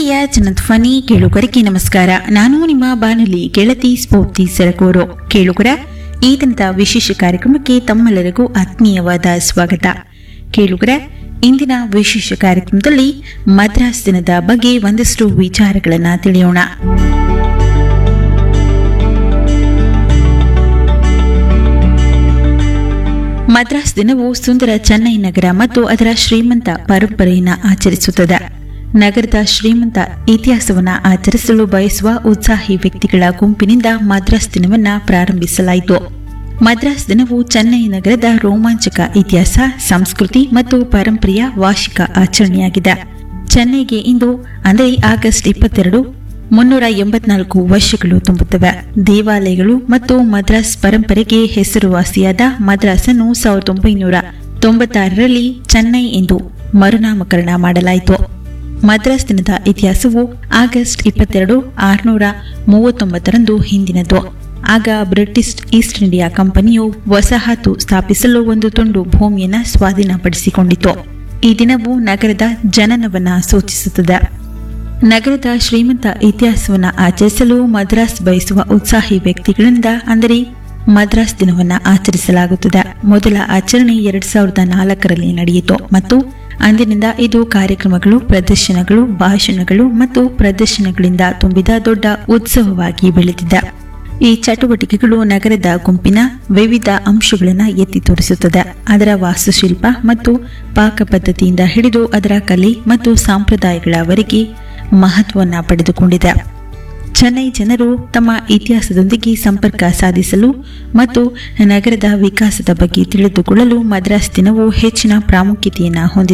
ಪ್ರೀತಿಯ ಜನಧ್ವನಿ ಕೇಳುಗರಿಗೆ ನಮಸ್ಕಾರ ನಾನು ನಿಮ್ಮ ಬಾನುಲಿ ಗೆಳತಿ ಸ್ಫೂರ್ತಿ ಸರಗೂರು ಕೇಳುಗರ ಈ ದಿನದ ವಿಶೇಷ ಕಾರ್ಯಕ್ರಮಕ್ಕೆ ತಮ್ಮೆಲ್ಲರಿಗೂ ಆತ್ಮೀಯವಾದ ಸ್ವಾಗತ ಕೇಳುಗರ ಇಂದಿನ ವಿಶೇಷ ಕಾರ್ಯಕ್ರಮದಲ್ಲಿ ಮದ್ರಾಸ್ ದಿನದ ಬಗ್ಗೆ ಒಂದಷ್ಟು ವಿಚಾರಗಳನ್ನು ತಿಳಿಯೋಣ ಮದ್ರಾಸ್ ದಿನವು ಸುಂದರ ಚೆನ್ನೈ ನಗರ ಮತ್ತು ಅದರ ಶ್ರೀಮಂತ ಪರಂಪರೆಯನ್ನು ಆಚರಿಸುತ್ತದೆ ನಗರದ ಶ್ರೀಮಂತ ಇತಿಹಾಸವನ್ನು ಆಚರಿಸಲು ಬಯಸುವ ಉತ್ಸಾಹಿ ವ್ಯಕ್ತಿಗಳ ಗುಂಪಿನಿಂದ ಮದ್ರಾಸ್ ದಿನವನ್ನ ಪ್ರಾರಂಭಿಸಲಾಯಿತು ಮದ್ರಾಸ್ ದಿನವು ಚೆನ್ನೈ ನಗರದ ರೋಮಾಂಚಕ ಇತಿಹಾಸ ಸಂಸ್ಕೃತಿ ಮತ್ತು ಪರಂಪರೆಯ ವಾರ್ಷಿಕ ಆಚರಣೆಯಾಗಿದೆ ಚೆನ್ನೈಗೆ ಇಂದು ಅಂದರೆ ಆಗಸ್ಟ್ ಇಪ್ಪತ್ತೆರಡು ಮುನ್ನೂರ ಎಂಬತ್ನಾಲ್ಕು ವರ್ಷಗಳು ತುಂಬುತ್ತವೆ ದೇವಾಲಯಗಳು ಮತ್ತು ಮದ್ರಾಸ್ ಪರಂಪರೆಗೆ ಹೆಸರುವಾಸಿಯಾದ ಮದ್ರಾಸನ್ನು ಸಾವಿರದ ಒಂಬೈನೂರ ತೊಂಬತ್ತಾರರಲ್ಲಿ ಚೆನ್ನೈ ಎಂದು ಮರುನಾಮಕರಣ ಮಾಡಲಾಯಿತು ಮದ್ರಾಸ್ ದಿನದ ಇತಿಹಾಸವು ಆಗಸ್ಟ್ ಇಪ್ಪತ್ತೆರಡು ಆರುನೂರ ಮೂವತ್ತೊಂಬತ್ತರಂದು ಹಿಂದಿನದು ಆಗ ಬ್ರಿಟಿಷ್ ಈಸ್ಟ್ ಇಂಡಿಯಾ ಕಂಪನಿಯು ವಸಾಹತು ಸ್ಥಾಪಿಸಲು ಒಂದು ತುಂಡು ಭೂಮಿಯನ್ನು ಸ್ವಾಧೀನಪಡಿಸಿಕೊಂಡಿತು ಈ ದಿನವು ನಗರದ ಜನನವನ್ನ ಸೂಚಿಸುತ್ತದೆ ನಗರದ ಶ್ರೀಮಂತ ಇತಿಹಾಸವನ್ನು ಆಚರಿಸಲು ಮದ್ರಾಸ್ ಬಯಸುವ ಉತ್ಸಾಹಿ ವ್ಯಕ್ತಿಗಳಿಂದ ಅಂದರೆ ಮದ್ರಾಸ್ ದಿನವನ್ನು ಆಚರಿಸಲಾಗುತ್ತದೆ ಮೊದಲ ಆಚರಣೆ ಎರಡ್ ಸಾವಿರದ ನಾಲ್ಕರಲ್ಲಿ ನಡೆಯಿತು ಮತ್ತು ಅಂದಿನಿಂದ ಇದು ಕಾರ್ಯಕ್ರಮಗಳು ಪ್ರದರ್ಶನಗಳು ಭಾಷಣಗಳು ಮತ್ತು ಪ್ರದರ್ಶನಗಳಿಂದ ತುಂಬಿದ ದೊಡ್ಡ ಉತ್ಸವವಾಗಿ ಬೆಳೆದಿದೆ ಈ ಚಟುವಟಿಕೆಗಳು ನಗರದ ಗುಂಪಿನ ವಿವಿಧ ಅಂಶಗಳನ್ನು ಎತ್ತಿ ತೋರಿಸುತ್ತದೆ ಅದರ ವಾಸ್ತುಶಿಲ್ಪ ಮತ್ತು ಪಾಕ ಪದ್ಧತಿಯಿಂದ ಹಿಡಿದು ಅದರ ಕಲೆ ಮತ್ತು ಸಂಪ್ರದಾಯಗಳವರೆಗೆ ಮಹತ್ವವನ್ನು ಪಡೆದುಕೊಂಡಿದೆ ಚೆನ್ನೈ ಜನರು ತಮ್ಮ ಇತಿಹಾಸದೊಂದಿಗೆ ಸಂಪರ್ಕ ಸಾಧಿಸಲು ಮತ್ತು ನಗರದ ವಿಕಾಸದ ಬಗ್ಗೆ ತಿಳಿದುಕೊಳ್ಳಲು ಮದ್ರಾಸ್ ದಿನವು ಹೆಚ್ಚಿನ ಪ್ರಾಮುಖ್ಯತೆಯನ್ನು ಹೊಂದಿದೆ